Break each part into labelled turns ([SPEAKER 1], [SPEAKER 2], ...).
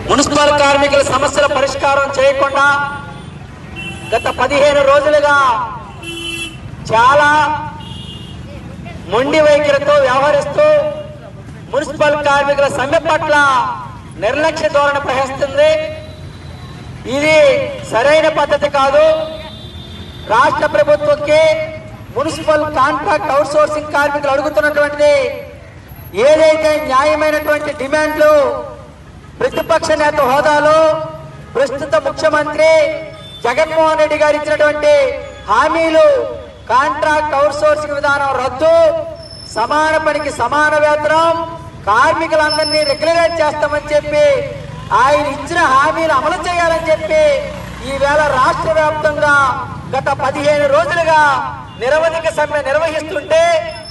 [SPEAKER 1] municipal కార్మికుల సమస్యల పరిష్కారం చేయకుండా గత పదిహేను రోజులుగా చాలా మొండి వైఖరితో వ్యవహరిస్తూ మున్సిపల్ కార్మికుల సమ్మె పట్ల నిర్లక్ష్య ధోరణి ప్రవహిస్తుంది ఇది సరైన పద్ధతి కాదు రాష్ట్ర ప్రభుత్వంకి మున్సిపల్ కాంట్రాక్ట్ అవుట్సోర్సింగ్ కార్మికులు అడుగుతున్నటువంటిది ఏదైతే న్యాయమైనటువంటి డిమాండ్లు ప్రతిపక్ష నేత హోదాలో ప్రస్తుత ముఖ్యమంత్రి జగన్మోహన్ రెడ్డి గారు ఇచ్చినటువంటి హామీలు కాంట్రాక్ట్ అవుట్సోర్సింగ్ విధానం రద్దు సమాన పనికి సమాన వేతనం కార్మికులందరినీ రెగ్యులరేట్ చేస్తామని చెప్పి ఆయన ఇచ్చిన హామీలు అమలు చేయాలని చెప్పి ఈవేళ రాష్ట్ర వ్యాప్తంగా గత పదిహేను రోజులుగా నిరవధిక సమ్మె నిర్వహిస్తుంటే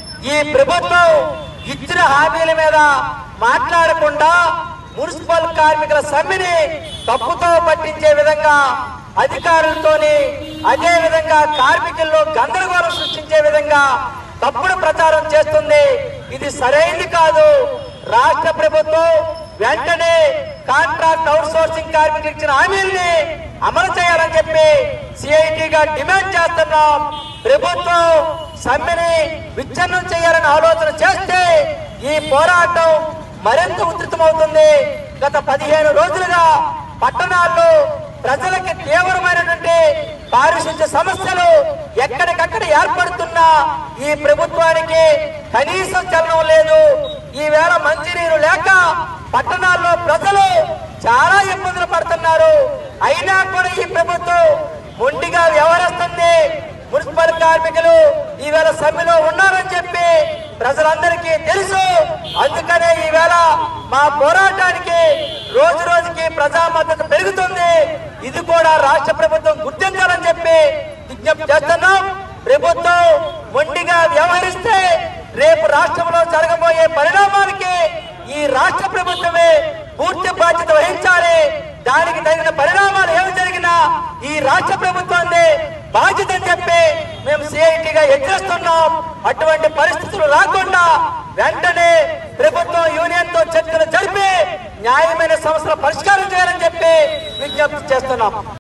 [SPEAKER 1] ఈ ప్రభుత్వం ఇచ్చిన హామీల మీద మాట్లాడకుండా మున్సిపల్ కార్మికుల సమ్మెని తప్పుతో పట్టించే విధంగా అధికారులతోని అదే విధంగా కార్మికుల్లో గందరగోళం సృష్టించే విధంగా తప్పుడు ప్రచారం చేస్తుంది ఇది సరైంది కాదు రాష్ట్ర ప్రభుత్వం వెంటనే కాంట్రాక్ట్ అవుట్ సోర్సింగ్ కార్మికులు ఇచ్చిన హామీల్ని అమలు చేయాలని చెప్పి సిఐటిగా డిమాండ్ చేస్తున్నాం ప్రభుత్వం సమ్మెని విచ్ఛిన్నం చేయాలని ఆలోచన చేస్తే ఈ పోరాటం మరింత ఉధృతమవుతుంది గత పదిహేను రోజులుగా పట్టణాల్లో ప్రజలకి తీవ్రమైనటువంటి పారిశుద్ధ్య సమస్యలు ఎక్కడికక్కడ ఏర్పడుతున్నా ఈ ప్రభుత్వానికి కనీసం చలనం లేదు ఈవేళ మంచినీరు లేక పట్టణాల్లో ప్రజలు చాలా ఇబ్బందులు పడుతున్నారు అయినా కూడా ఈ ప్రభుత్వం మొండిగా వ్యవహరిస్తుంది మున్సిపల్ కార్మికులు ఈవేళ సమ్మెలో ఉన్నారని చెప్పి ప్రజలందరికీ తెలుసు అందుకనే ఈవేళ మా పోరాటానికి రోజు రోజుకి ప్రజా మద్దతు పెరుగుతుంది ఇది కూడా రాష్ట్ర ప్రభుత్వం గుర్తించాలని చెప్పి విజ్ఞప్తి చేస్తున్నాం ప్రభుత్వం మొండిగా వ్యవహరిస్తే రేపు రాష్ట్రంలో జరగబోయే పరిణామాలకి ఈ రాష్ట్ర ప్రభుత్వమే పూర్తి బాధ్యత వహించాలి దానికి తగిన పరిణామాలు ఏమి జరిగినా ఈ రాష్ట్ర ప్రభుత్వాన్ని బాధ్యత అని చెప్పి మేము సిఐటిగా హెచ్చరిస్తున్నాం అటువంటి పరిస్థితులు రాకుండా వెంటనే ప్రభుత్వం యూనియన్ తో చర్చలు జరిపి న్యాయమైన సమస్యల పరిష్కారం చేయాలని చెప్పి విజ్ఞప్తి చేస్తున్నాం